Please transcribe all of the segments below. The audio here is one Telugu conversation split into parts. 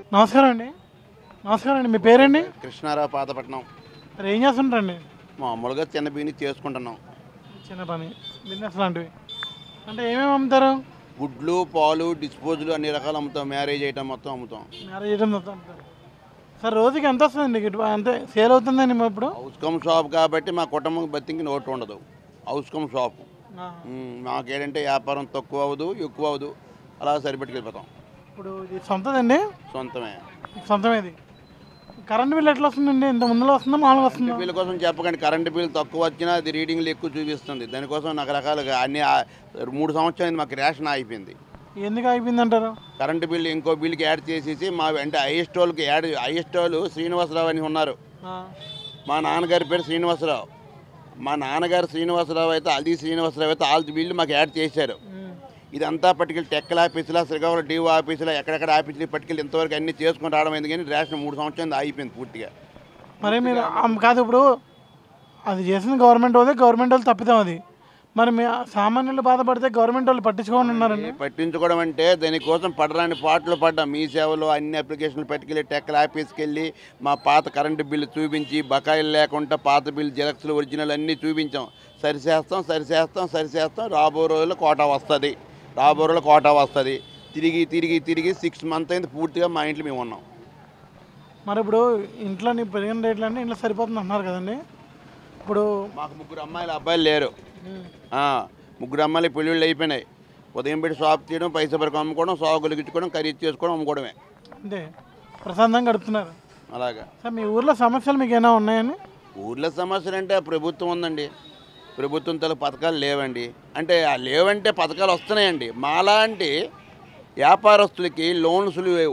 నమస్కారం అండి నమస్కారం అండి మీ పేరండి కృష్ణారావు పాతపట్నం మరి ఏం చేస్తుంటారండి మామూలుగా చిన్న బియ్యని చేసుకుంటున్నాం చిన్న పని బిజినెస్ లాంటివి అంటే ఏమేమి అమ్ముతారు గుడ్లు పాలు డిస్పోజులు అన్ని రకాలు అమ్ముతాం మ్యారేజ్ ఐటమ్ మొత్తం అమ్ముతాం మ్యారేజ్ ఐటమ్ మొత్తం అమ్ముతారు సార్ రోజుకి ఎంత వస్తుందండి ఇటు అంతే సేల్ అవుతుందండి మా ఇప్పుడు హౌస్కమ్ షాప్ కాబట్టి మా కుటుంబం బతికి నోటు ఉండదు హౌస్కమ్ షాప్ ఆ, ఉమ్, మాకేంటంటే వ్యాపారం తక్కువ అవ్వదు ఎక్కువ అవ్వదు అలా సరిపెట్టుకెళ్ళిపోతాం ఇప్పుడు ఇది సొంతదండి సొంతమే ఇది సొంతమేది కరెంట్ బిల్ ఎట్లా వస్తుందండి ఇంత ముందులో వస్తుందా మామూలుగా వస్తుందా బిల్లు కోసం చెప్పకండి కరెంటు బిల్ తక్కువ వచ్చినా అది రీడింగ్లు ఎక్కువ చూపిస్తుంది దానికోసం రకరకాలుగా అన్ని ఆ- మూడు సంవత్సరాలు మాకు రేషన్ అయిపోయింది ఎందుకు అయిపోయింది అంటారు కరెంటు బిల్లు ఇంకో బిల్లుకి యాడ్ చేసేసి మా అంటే హైయెస్ట్ వాళ్ళకి యాడ్ హైయెస్ట్ వాళ్ళు శ్రీనివాసరావు అని ఉన్నారు ఆ, మా నాన్నగారి పేరు శ్రీనివాసరావు మా నాన్నగారు శ్రీనివాసరావు అయితే అది శ్రీనివాసరావు అయితే వాళ్ళ బిల్లు మాకు యాడ్ చేశారు ఉమ్. ఇదంతా పట్టుకెళ్ళి టెక్కల ఆఫీసులో శ్రీకాకుళం డిఓ ఆఫీసులో ఎక్కడెక్కడ ఆఫీసులు పట్టుకెళ్ళి ఇంతవరకు అన్ని చేసుకుని రావడం ఎందుకు కానీ రేషన్ మూడు సంవత్సరాలు అయిపోయింది పూర్తిగా మరి మీరు అమ్- కాదు ఇప్పుడు అది చేసింది గవర్నమెంట్ వాళ్ళే గవర్నమెంట్ వాళ్ళు తప్పిదాం అది మరి మీ సామాన్యులు బాధపడితే గవర్నమెంట్ వాళ్ళు పట్టించుకోకుండా ఉన్నారండి పట్టించుకోవడం అంటే దానికోసం పడరాని పాటలు పడ్డాం మీ సేవలో అన్ని అప్లికేషన్లు పట్టుకెళ్ళి టెక్కల ఆఫీస్కి వెళ్ళి మా పాత కరెంటు బిల్లు చూపించి బకాయిలు లేకుండా పాత బిల్లు జెరాక్స్లు ఒరిజినల్ అన్నీ చూపించాం సరిచేస్తాం సరిచేస్తాం సరిచేస్తాం రాబో రోజుల్లో కోటా వస్తుంది రాబో రోజుల్లో కోటా వస్తుంది తిరిగి తిరిగి తిరిగి సిక్స్ మంత్ అయింది పూర్తిగా మా ఇంట్లో మేము ఉన్నాం మరి ఇప్పుడు ఇంట్లో నీ పెరిగిన రేట్లు అంటే ఇంట్లో సరిపోతుంది అంటున్నారు కదండి ఇప్పుడు మాకు ముగ్గురు అమ్మాయిలు అబ్బాయిలు లేరు ఆ, ముగ్గురు అమ్మాయిలు పెళ్ళిళ్ళు అయిపోయినాయి ఉదయం పెట్టి షాప్ తీయడం పైసా వరకు అమ్ముకోవడం సాగులు గిట్టుకోవడం ఖరీదు చేసుకోవడం అమ్ముకోవడమే అంతే ప్రశాంతంగా గడుపుతున్నారు అలాగా సార్ మీ ఊర్లో సమస్యలు మీకు ఏమైనా ఉన్నాయండి ఊర్లో సమస్యలు అంటే ప్రభుత్వం ఉందండి ప్రభుత్వం తల పథకాలు లేవండి అంటే ఆ లేవంటే పథకాలు వస్తున్నాయండి మాలాంటి వ్యాపారస్తులకి లోన్సులు లేవు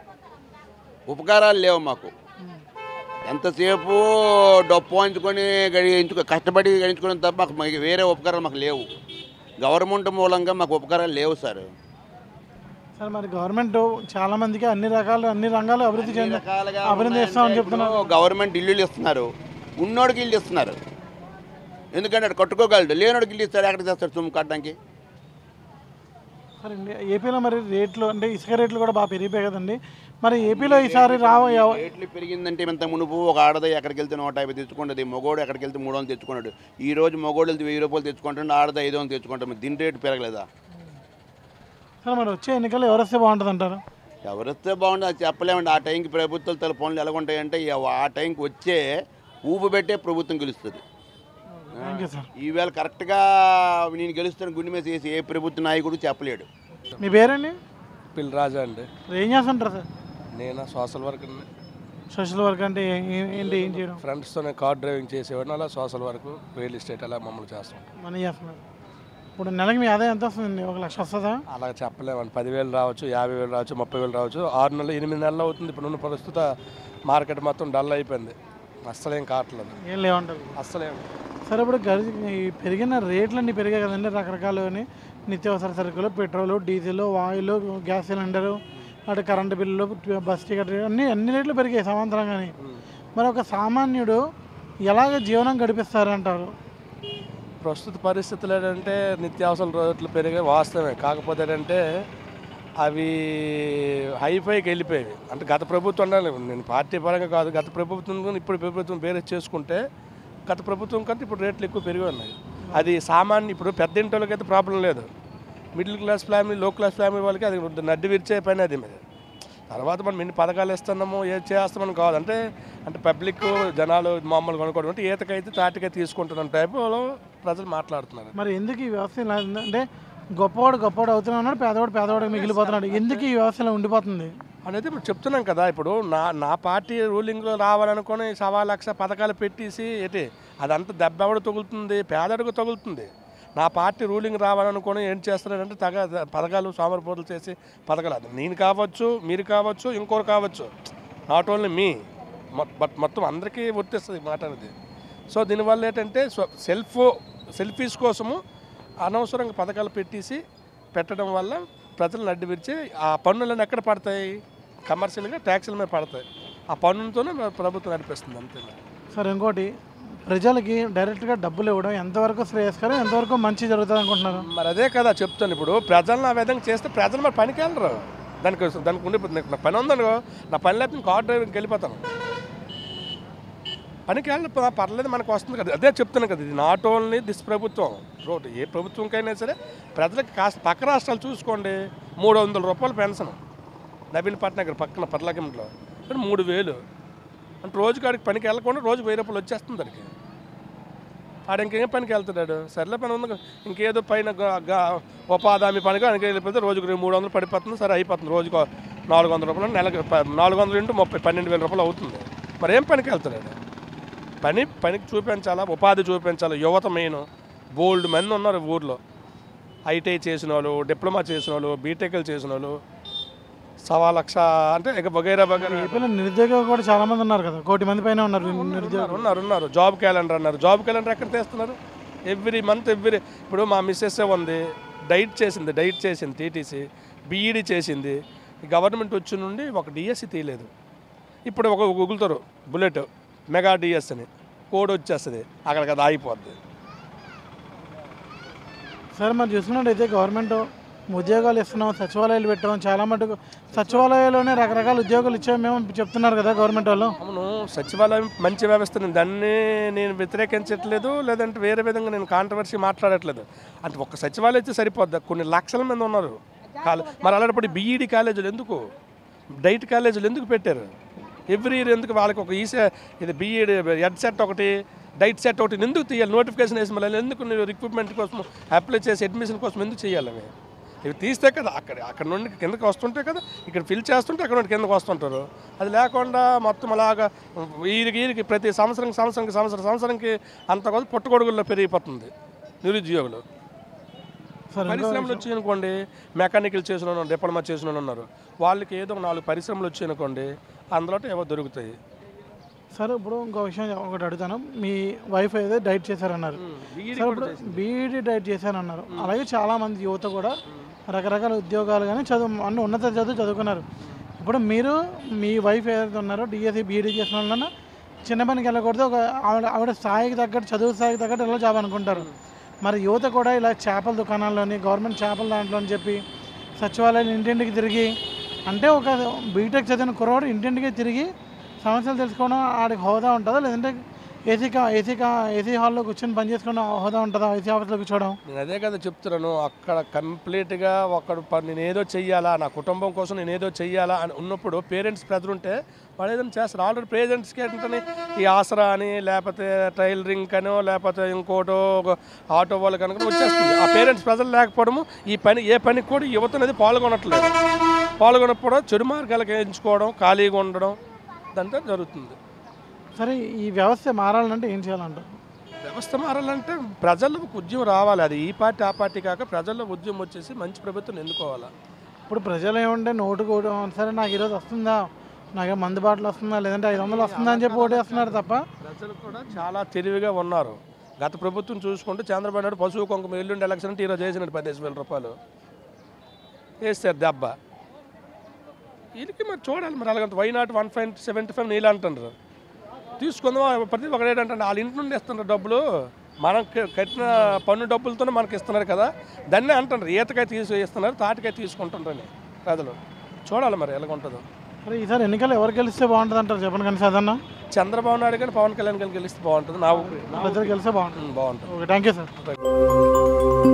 ఉపకారాలు లేవు మాకు ఎంతసేపు డబ్బు వాయించుకొని గడించుకో కష్టపడి గడించుకోవడం తప్ప మాకు మాకు వేరే ఉపకారాలు మాకు లేవు గవర్నమెంట్ మూలంగా మాకు ఉపకారాలు లేవు సార్ సార్ మరి గవర్నమెంట్ చాలా మందికి అన్ని రకాలు అన్ని రంగాలు అభివృద్ధి చెంది రకాలుగా అభివృద్ధి చేస్తామని చెప్తున్నారు ఇప్పుడు గవర్నమెంట్ ఇల్లులు ఇస్తున్నారు ఉన్నోడికి ఇల్లు ఇస్తున్నారు ఎందుకంటే అక్కడ కట్టుకోగలడు లేనోడికి ఇల్లు ఇస్తాడు ఎక్కడ తెస్తాడు సొమ్ము కట్టడానికి సార్ ఇండియా ఏపీలో మరి రేట్లు అంటే ఇసుక రేట్లు కూడా బాగా పెరిగిపోయాయి కదండి మరి ఏపీలో ఈసారి రావ ఎవ- రేట్లు పెరిగిందంటే ఇంత మునుపు ఒక ఆడది ఎక్కడికి వెళ్తే నూట యాభై తెచ్చుకుంటుంది మగోడు ఎక్కడికి వెళ్తే మూడు వందలు తెచ్చుకున్నాడు ఈ రోజు మగోడు వెళ్తే వెయ్యి రూపాయలు తెచ్చుకుంటాడు ఆడది ఐదు వందలు తెచ్చుకుంటాం దీని రేటు పెరగలేదా సార్ మరి వచ్చే ఎన్నికలు ఎవరు వస్తే బాగుంటుంది అంటారు ఎవరిస్తే బాగుంటుంది అది చెప్పలేమండి ఆ టైంకి ప్రభుత్వాలు తల పనులు ఎలాగుంటాయంటే ఇక ఆ టైంకి వచ్చే ఊపు పెట్టే ప్రభుత్వం గెలుస్తుంది థ్యాంక్ యూ సార్ ఈవేళ కరెక్ట్గా నేను గెలుస్తాను గుండె మీద చేసి ఏ ప్రభుత్వ నాయకుడు చెప్పలేడు మీ పేరండి పిల్ రాజా అండి మరి ఏం చేస్తుంటారు సార్ నేను సోషల్ వర్క్ సోషల్ వర్క్ అంటే ఏ- ఏ- ఏంటి ఏం చేయడం ఫ్రెండ్స్తోనే కార్ డ్రైవింగ్ చేసేవాడిని అలా సోషల్ వర్క్ రియల్ ఎస్టేట్ అలా మమ్మల్ని చేస్తాం మనీ చేస్తున్నారు ఇప్పుడు నెలకి మీ ఆదాయం ఎంత వస్తుందండి ఒక లక్ష వస్తుందా అలా చెప్పలేమండి పదివేలు రావచ్చు యాభై వేలు రావచ్చు ముప్పై వేలు రావచ్చు ఆరు నెలలు ఎనిమిది నెలలు అవుతుంది ఇప్పుడు ఉన్న ప్రస్తుత మార్కెట్ మొత్తం డల్ అయిపోయింది అస్సలేం కావట్లేదు ఏం లేవంటారు అస్సలేం సరే ఇప్పుడు గడి ఈ పెరిగిన రేట్లన్నీ పెరిగాయి కదండి రకరకాలు నిత్యావసర సరుకులు petrol diesel oil gas cylinder అటు కరెంటు బిల్లులు బస్ టికెట్ అన్ని అన్ని రేట్లు పెరిగాయి సమాంతరంగానే మరి ఒక సామాన్యుడు ఎలాగ జీవనం గడిపిస్తారంటారు ప్రస్తుత పరిస్థితులు ఏంటంటే నిత్యావసర రేట్లు పెరిగే వాస్తవమే కాకపోతే ఏంటంటే అవి హైఫైకి వెళ్ళిపోయేవి అంటే గత ప్రభుత్వం ఉండాలి నేను పార్టీ పరంగా కాదు గత ప్రభుత్వం ఇప్పుడు ప్రభుత్వం వేరే చేసుకుంటే గత ప్రభుత్వం కంటే ఇప్పుడు రేట్లు ఎక్కువ పెరిగి ఉన్నాయి అది సామాన్య ఇప్పుడు పెద్ద ఇంటి వాళ్ళకి అయితే ప్రాబ్లం లేదు middle class family low class family వాళ్ళకి అది నడ్డి విరిచే పని అది మీద తర్వాత మనం ఎన్ని పథకాలు ఇస్తున్నామో ఏది చేస్తామని కాదు అంటే అంటే పబ్లిక్ జనాలు మామూలు కొనుక్కోవడం అంటే ఈతకైతే తాటికై తీసుకుంటున్న టైపులో ప్రజలు మాట్లాడుతున్నారు మరి ఎందుకు ఈ వ్యవస్థ ఇలా ఉంది? అంటే గొప్పవాడు గొప్పవాడు అవుతూనే ఉన్నాడు పేదవాడు పేదవాడు మిగిలిపోతున్నాడు ఎందుకు ఈ వ్యవస్థ ఇలా ఉండిపోతుంది అనేది ఇప్పుడు చెప్తున్నాం కదా ఇప్పుడు నా నా పార్టీ రూలింగ్లో రావాలనుకొని సవా లక్ష పథకాలు పెట్టేసి ఏంటి అదంతా దెబ్బ ఎవడు తగులుతుంది పేదడికి తగులుతుంది నా పార్టీ రూలింగ్ రావాలనుకొని ఏం చేస్తున్నారంటే తగ పథకాలు సోమరిపోతులు చేసి పథకాలు అది నేను కావచ్చు మీరు కావచ్చు ఇంకోరు కావచ్చు నాట్ ఓన్లీ మీ బట్ మొత్తం అందరికీ వర్తిస్తుంది ఈ మాట అనేది సో దీనివల్ల ఏంటంటే సెల్ఫ్ సెల్ఫీస్ కోసము అనవసరంగా పథకాలు పెట్టేసి పెట్టడం వల్ల ప్రజలు నడ్డి విరిచి ఆ పన్నులను ఎక్కడ పడతాయి కమర్షియల్గా ట్యాక్సుల మీద పడతాయి ఆ పన్నులతోనే మన ప్రభుత్వం నడిపిస్తుంది అంతే సరే ఇంకోటి ప్రజలకి డైరెక్ట్గా డబ్బులు ఇవ్వడం ఎంతవరకు శ్రేయస్కరం ఎంతవరకు మంచి జరుగుతుంది అనుకుంటున్నారు మరి అదే కదా చెప్తాను ఇప్పుడు ప్రజలను ఆ విధంగా చేస్తే ప్రజలు మరి పనికి వెళ్ళరు దానికి దానికి ఉండిపోతుంది నాకు నా పని ఉందనుకో నా పని లేకపోతే కార్ డ్రైవింగ్కి వెళ్ళిపోతాను పనికి వెళ్ళి ప- పర్లేదు మనకు వస్తుంది కదా అదే చెప్తున్నాను కదా ఇది నాట్ ఓన్లీ దిస్ ప్రభుత్వం రోడ్ ఏ ప్రభుత్వంకైనా సరే ప్రజలకు కాస్త పక్క రాష్ట్రాలు చూసుకోండి మూడు వందల రూపాయలు పెన్షన్ నవీన్ పట్నగర్ పక్కన పర్లాకింట్లో ఇక్కడ మూడు వేలు అంటే రోజు కాడికి పనికి వెళ్ళకుండా రోజు వెయ్యి రూపాయలు వచ్చేస్తుంది దానికి ఆడ ఇంకేం పనికి వెళ్తున్నాడు సర్లే పని ఉంది కదా. ఇంకేదో పైన గ- గ- ఉపాధి హామీ పనికి ఆయనకి వెళ్ళిపోతే రోజుకు రెండు మూడు వందలు పడిపోతుంది సరే అయిపోతుంది రోజుకు నాలుగు వందల రూపాయలు నెలకు ప- నాలుగు వందలు ఇంటూ ముప్పై పన్నెండు వేల రూపాయలు అవుతుంది మరి ఏం పనికి వెళ్తున్నాడు పని పనికి చూపించాలా ఉపాధి చూపించాలా యువత మెయిన్ బోల్డ్ మంది ఉన్నారు ఊర్లో ఐటీఐ చేసిన వాళ్ళు డిప్లొమా చేసిన వాళ్ళు బీటెక్లు చేసిన వాళ్ళు సవా లక్ష అంటే ఇక వగైరా వగైరా ఏపీలో నిరుద్యోగులు కూడా చాలా మంది ఉన్నారు కదా కోటి మంది పైన ఉన్నారు నిరుద్యోగులు ఉన్నారు ఉన్నారు ఉన్నారు జాబ్ క్యాలెండర్ అన్నారు జాబ్ క్యాలెండర్ ఎక్కడ తెస్తున్నారు ఎవ్రీ మంత్ ఎవ్రీ ఇప్పుడు మా మిస్సెస్ ఉంది డైట్ చేసింది డైట్ చేసింది టీటీసీ బీఈడి చేసింది గవర్నమెంట్ వచ్చి నుండి ఒక డిఎస్సి తీయలేదు ఇప్పుడు ఒక గుగులుతారు బుల్లెట్ మెగా డిఎస్ అని కోడ్ వచ్చేస్తుంది అక్కడికి అది ఆగిపోద్ది సరే మరి చూసుకున్నట్టయితే గవర్నమెంట్ ఉద్యోగాలు ఇస్తున్నాం సచివాలయాలు పెట్టాం చాలా మటుకు సచివాలయాల్లోనే రకరకాల ఉద్యోగాలు ఇచ్చాము మేము చెప్తున్నారు కదా గవర్నమెంట్ వాళ్ళు అవును సచివాలయం మంచి వ్యవస్థ ఉంది దాన్ని నేను వ్యతిరేకించట్లేదు లేదంటే వేరే విధంగా నేను కాంట్రవర్సీ మాట్లాడట్లేదు అంటే ఒక సచివాలయం అయితే సరిపోద్ది కొన్ని లక్షల మంది ఉన్నారు కాలే మరి అలాంటప్పుడు బీఈడి కాలేజీలు ఎందుకు డైట్ కాలేజీలు ఎందుకు పెట్టారు ఎవ్రీ ఇయర్ ఎందుకు వాళ్ళకి ఒక ఈసే ఇది బీఈడి ఎడ్ సెట్ ఒకటి డైట్ సెట్ ఒకటి ఎందుకు తీయాలి నోటిఫికేషన్ వేసి మళ్ళీ ఎందుకు రిక్రూట్మెంట్ కోసం అప్లై చేసి అడ్మిషన్ కోసం ఎందుకు చేయాలి అవి ఇవి తీస్తే కదా అక్కడ అక్కడ నుండి కిందకి వస్తుంటే కదా ఇక్కడ ఫిల్ చేస్తుంటే అక్కడ నుండి కిందకి వస్తుంటారు అది లేకుండా మొత్తం అలాగా వీరికి వీరికి ప్రతి సంవత్సరం సంవత్సరంకి సంవత్సరం సంవత్సరంకి అంత కొద్ది పుట్టగొడుగుల్లో పెరిగిపోతుంది నిరుద్యోగులు సరే ఇంకో పరిశ్రమలు వచ్చాయి అనుకోండి మెకానికల్ చేసిన వాళ్ళు, డిప్లొమా చేసిన వాళ్ళు ఉన్నారు వాళ్ళకి ఏదో ఒక నాలుగు పరిశ్రమలు వచ్చాయి అనుకోండి అందులో ఏవో దొరుకుతాయి సరే ఇప్పుడు ఇంకో విషయం ఒకటి అడుగుతాను మీ వైఫ్ అయితే డైట్ చేశారన్నారు సరే ఇప్పుడు బీఈడి డైట్ చేశారన్నారు అలాగే చాలా మంది యువత కూడా రకరకాల ఉద్యోగాలు కానీ చదువు అన్ని ఉన్నత చదువు చదువుకున్నారు ఇప్పుడు మీరు మీ వైఫ్ ఏదైతే ఉన్నారో డిఎస్సి బీఈడి చేసిన వాళ్ళన్నా చిన్న పనికి వెళ్ళకూడదు ఒక ఆవిడ ఆవిడ స్థాయికి తగ్గట్టు చదువు స్థాయికి తగ్గట్టు ఎలా జాబ్ అనుకుంటారు మరి యువత కూడా ఇలా చేపల దుకాణాల్లోని గవర్నమెంట్ చేపల దాంట్లో అని చెప్పి సచివాలయాలు ఇంటింటికి తిరిగి అంటే ఒక బీటెక్ చదివిన కుర్రవాడు ఇంటింటికి తిరిగి సమస్యలు తెలుసుకోవడం ఆడికి హోదా ఉంటుందా లేదంటే ఏసీ కా ఏసీ కా ఏసీ హాల్లో కూర్చొని పని చేసుకోవడం హోదా ఉంటుందా ఏసీ ఆఫీస్లో కూర్చోవడం నేను అదే కదా చెప్తున్నాను అక్కడ కంప్లీట్గా ఒకడు ప- నేను ఏదో చెయ్యాలా నా కుటుంబం కోసం నేను ఏదో చెయ్యాలా అని ఉన్నప్పుడు పేరెంట్స్ ప్రెజర్ ఉంటే వాళ్ళు ఏదైనా చేస్తారు ఆల్రెడీ పేరెంట్స్కి ఏంటంటే ఈ ఆసరా అని లేకపోతే టైలరింగ్ అనో లేకపోతే ఇంకోటో ఒక ఆటో వాళ్ళు కనుక వచ్చేస్తుంది ఆ పేరెంట్స్ ప్రెజర్ లేకపోవడము ఈ పని ఏ పనికి కూడా యువత అనేది పాల్గొనట్లేదు పాల్గొనప్పుడు చెడు మార్గాలకు ఎంచుకోవడం ఖాళీగా ఉండడం ఇదంతా జరుగుతుంది సరే ఈ వ్యవస్థ మారాలంటే ఏం చేయాలంటారు వ్యవస్థ మారాలంటే ప్రజలకు ఉద్యమం రావాలి అది ఈ పార్టీ ఆ పార్టీ కాక ప్రజల్లో ఉద్యమం వచ్చేసి మంచి ప్రభుత్వం ఎన్నుకోవాలా ఇప్పుడు ప్రజలు ఏమంటే నోటు కూడా సరే నాకు ఈరోజు వస్తుందా నాకు మందు బాటలు వస్తుందా లేదంటే ఐదు వందలు వస్తుందా అని చెప్పి ఓటేస్తున్నారు తప్ప ప్రజలు కూడా చాలా తెలివిగా ఉన్నారు గత ప్రభుత్వం చూసుకుంటే చంద్రబాబు నాయుడు పశువు కుంకుమ ఎల్లుండి ఎలక్షన్ అంటే ఈరోజు వేసినాడు పదిహేను వేల రూపాయలు వేస్తారు దెబ్బ వీళ్ళకి మరి చూడాలి మరి అలాగంత why not one five seventy five నీళ్ళు అంటున్నారు తీసుకుందాం ప్రతి ఒక్కరు ఏంటంటే వాళ్ళ ఇంటి నుండి ఇస్తున్నారు డబ్బులు మనం క- కట్టిన పన్ను డబ్బులతోనే మనకి ఇస్తున్నారు కదా దాన్నే అంటున్నారు ఈతకాయ తీసి ఇస్తున్నారు తాటికాయ తీసుకుంటుంటారని ప్రజలు చూడాలి మరి ఎలాగుంటుందో మరి ఈసారి ఎన్నికలు ఎవరు గెలిస్తే బాగుంటుంది అంటారు చెప్పండి కానీ సాధారణ చంద్రబాబు నాయుడు కానీ పవన్ కళ్యాణ్ గారిని గెలిస్తే బాగుంటుంది నా ఊపిరి. ప్రజలు గెలిస్తే బాగుంటుంది ఉమ్, బాగుంటుంది ఓకే థ్యాంక్ యూ సార్